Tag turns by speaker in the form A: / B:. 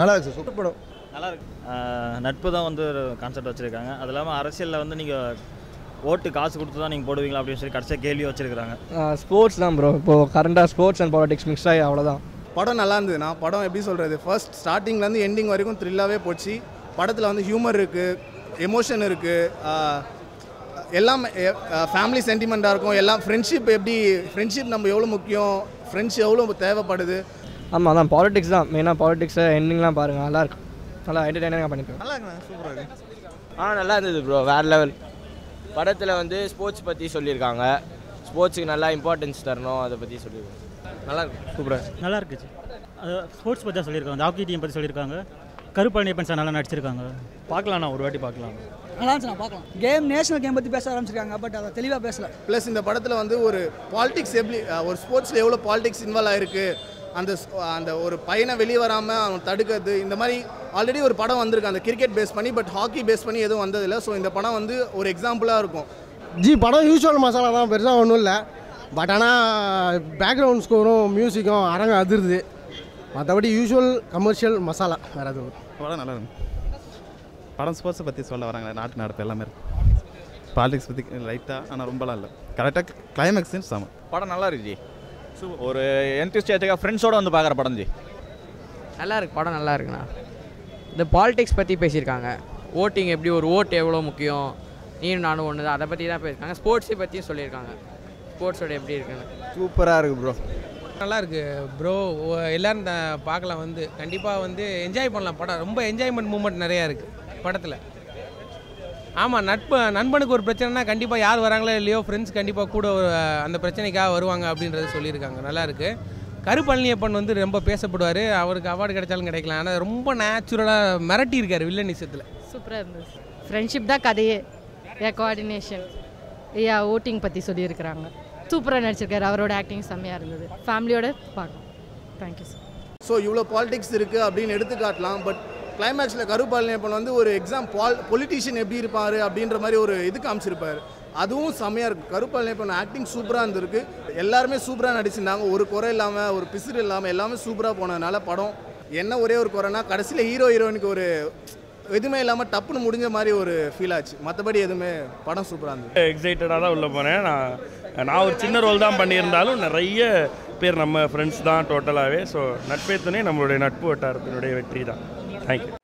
A: நல்லா இருக்கு sir super படம்
B: நல்லா இருக்கு ஆஹ் நட்பு தான் வந்து ஒரு கான்செப்ட் வச்சுருக்காங்க அது இல்லாமல் அரசியலில் வந்து நீங்கள் ஓட்டு காசு கொடுத்து தான் நீங்கள் போடுவீங்களா அப்படின்னு சொல்லி கடைசியாக கேள்வி வச்சிருக்காங்க
C: ஸ்போர்ட்ஸ் தான் ப்ரோ இப்போது கரண்டாக ஸ்போர்ட்ஸ் அண்ட் பாலிடிக்ஸ் மிக்ஸ் ஆகி அவ்வளோதான்
D: படம் நல்லா இருந்ததுண்ணா படம் எப்படி சொல்கிறது ஃபர்ஸ்ட் ஸ்டார்டிங்லேருந்து எண்டிங் வரைக்கும் த்ரில்லாகவே போச்சு படத்தில் வந்து ஹியூமர் இருக்குது எமோஷன் இருக்குது எல்லாம் ஃபேமிலி சென்டிமெண்ட்டாக இருக்கும் எல்லாம் ஃப்ரெண்ட்ஷிப் எப்படி ஃப்ரெண்ட்ஷிப் நம்ம எவ்வளோ முக்கியம் ஃப்ரெண்ட்ஸ் எவ்வளோ தேவைப்படுது
C: ஆமாம் அதான் பாலிடிக்ஸ் தான் மெயினாக பாலிடிக்ஸை எண்டிங்லாம் பாருங்கள் நல்லா இருக்கு நல்லா என்டர்டைனிங்காக பண்ணிருக்கோம்
A: நல்லா இருக்குண்ணா சூப்பராக இருக்கு
E: ஆ நல்லா இருந்தது ப்ரோ வேறு லெவல் படத்தில் வந்து ஸ்போர்ட்ஸ் பற்றி சொல்லியிருக்காங்க ஸ்போர்ட்ஸுக்கு நல்லா இம்பார்ட்டன்ஸ் தரணும் அதை பற்றி சொல்லியிருக்காங்க நல்லா இருக்கு சூப்பராக
F: நல்லா இருக்குச்சு அது ஸ்போர்ட்ஸ் பற்றி தான் சொல்லியிருக்காங்க ஹாக்கி டீம் பற்றி சொல்லியிருக்காங்க கருப்பழனியப்பன் சார் நல்லா நடிச்சிருக்காங்க
B: பார்க்கலாண்ணா ஒரு வாட்டி பார்க்கலாம்
G: நல்லா இருந்துச்சு நான் பார்க்கலாம் கேம் நேஷனல் கேம் பற்றி பேச ஆரம்பிச்சிருக்காங்க பட் அதை தெளிவாக பேசல
D: ப்ளஸ் இந்த படத்தில் வந்து ஒரு பாலிடிக்ஸ் எப்படி அஹ், ஒரு ஸ்போர்ட்ஸில் எவ்வளோ பாலிடிக்ஸ் இன்வால்வ் ஆயிருக்கு அந்த ஸ்- அந்த ஒரு பையனை வெளியே வராமல் அவன் தடுக்கிறது இந்த மாதிரி ஆல்ரெடி ஒரு படம் வந்திருக்கு அந்த கிரிக்கெட் பேஸ் பண்ணி பட் ஹாக்கி பேஸ் பண்ணி எதுவும் வந்ததில்லை ஸோ இந்த படம் வந்து ஒரு எக்ஸாம்பிளாக இருக்கும்
A: ஜி படம் யூஸ்வல் மசாலா தான் பெருசாக ஒன்றும் இல்லை பட் ஆனால் பேக்ரவுண்ட் ஸ்கோரும் மியூசிக்கும் அரங்க அதிருது மற்றபடி யூஸ்வல் கமர்ஷியல் மசாலா வேறு எதுவும்
H: படம் நல்லா இருக்கு படம் ஸ்போர்ட்ஸை பற்றி சொல்ல வராங்களே நாட்டு நடப்பு எல்லாமே இருக்கு பாலிடிக்ஸ் பற்றி லைட்டாக ஆனால் ரொம்பலாம் இல்லை கரெக்டாக கிளைமேக்ஸுன்னு சம
I: படம் நல்லா இருக்கு ஜி ஒரு என்டிஸ்டேட்டுக்காக ஃப்ரெண்ட்ஸோட வந்து பார்க்குற படம் ஜி
E: நல்லா இருக்கு படம் நல்லா இருக்குண்ணா இந்த பாலிடிக்ஸ் பற்றி பேசியிருக்காங்க ஓட்டிங் எப்படி ஒரு ஓட்டு எவ்வளோ முக்கியம் நீயும் நானும் ஒன்று தான் அதை பற்றி தான் பேசியிருக்காங்க ஸ்போர்ட்ஸை பற்றியும் சொல்லியிருக்காங்க ஸ்போர்ட்ஸோட எப்படி இருக்குன்னு
A: சூப்பராக இருக்குது ப்ரோ
J: நல்லா இருக்கு ப்ரோ எல்லாரும் த- பார்க்கலாம் வந்து கண்டிப்பாக வந்து என்ஜாய் பண்ணலாம் படம் ரொம்ப என்ஜாய்மெண்ட் மூமெண்ட் நிறையா இருக்குது படத்தில் ஆமாம் நட்பு நண்பனுக்கு ஒரு பிரச்சனைனா கண்டிப்பாக யார் வராங்களோ இல்லையோ ஃப்ரெண்ட்ஸ் கண்டிப்பாக கூட ஒரு, அந்த பிரச்சனைக்காக வருவாங்க அப்படின்றது சொல்லியிருக்காங்க நல்லா இருக்கு கருப்பழனியப்பன் வந்து ரொம்ப பேசப்படுவார் அவருக்கு அவார்டு கிடைச்சாலும் கிடைக்கலாம் ஆனால் ரொம்ப நேச்சுரலாக மிரட்டி இருக்காரு வில்லனிசத்தில்
G: சூப்பராக இருந்துச்சு ஃப்ரெண்ட்ஷிப் தான் கதையே ஏ கோஆர்டினேஷன் ஏ ஓட்டிங் பற்றி சொல்லியிருக்கிறாங்க சூப்பராக நடிச்சிருக்காரு அவரோட ஆக்டிங் செம்மையாக இருந்தது ஃபேமிலியோட பார்க்கலாம் தேங்க்யூ சார்
D: ஸோ இவ்வளோ பாலிடிக்ஸ் இருக்குது அப்படின்னு எடுத்து காட்டலாம் பட் கிளைமேக்ஸில் கருப்பாளியப்பன் வந்து ஒரு எக்ஸாம் பால் பொலிட்டீஷியன் எப்படி இருப்பார் அப்படின்ற மாதிரி ஒரு இது காமிச்சிருப்பார் அதுவும் செம்மையாக இருக்குது கருப்பாளியப்பன் ஆக்டிங் சூப்பராக இருந்திருக்கு எல்லாருமே சூப்பராக நடிச்சிருந்தாங்க ஒரு குறை இல்லாமல் ஒரு பிசுறு இல்லாமல் எல்லாமே சூப்பராக போனதுனால படம் என்ன ஒரே ஒரு குறைனா கடைசியில் ஹீரோ ஹீரோயினுக்கு ஒரு எதுவுமே இல்லாமல் டப்புன்னு முடிஞ்ச மாதிரி ஒரு ஃபீல் ஆச்சு மற்றபடி எதுவுமே படம் சூப்பராக இருந்தது
K: எக்ஸைட்டடாக தான் உள்ள போனேன் நான் நான் ஒரு சின்ன ரோல் தான் பண்ணியிருந்தாலும் நிறைய பேர் நம்ம ஃப்ரெண்ட்ஸ் தான் டோட்டலாகவே ஸோ நட்பே துணை நம்மளுடைய நட்பு வட்டாரத்தினுடைய வெற்றி தான் தேங்க்யூ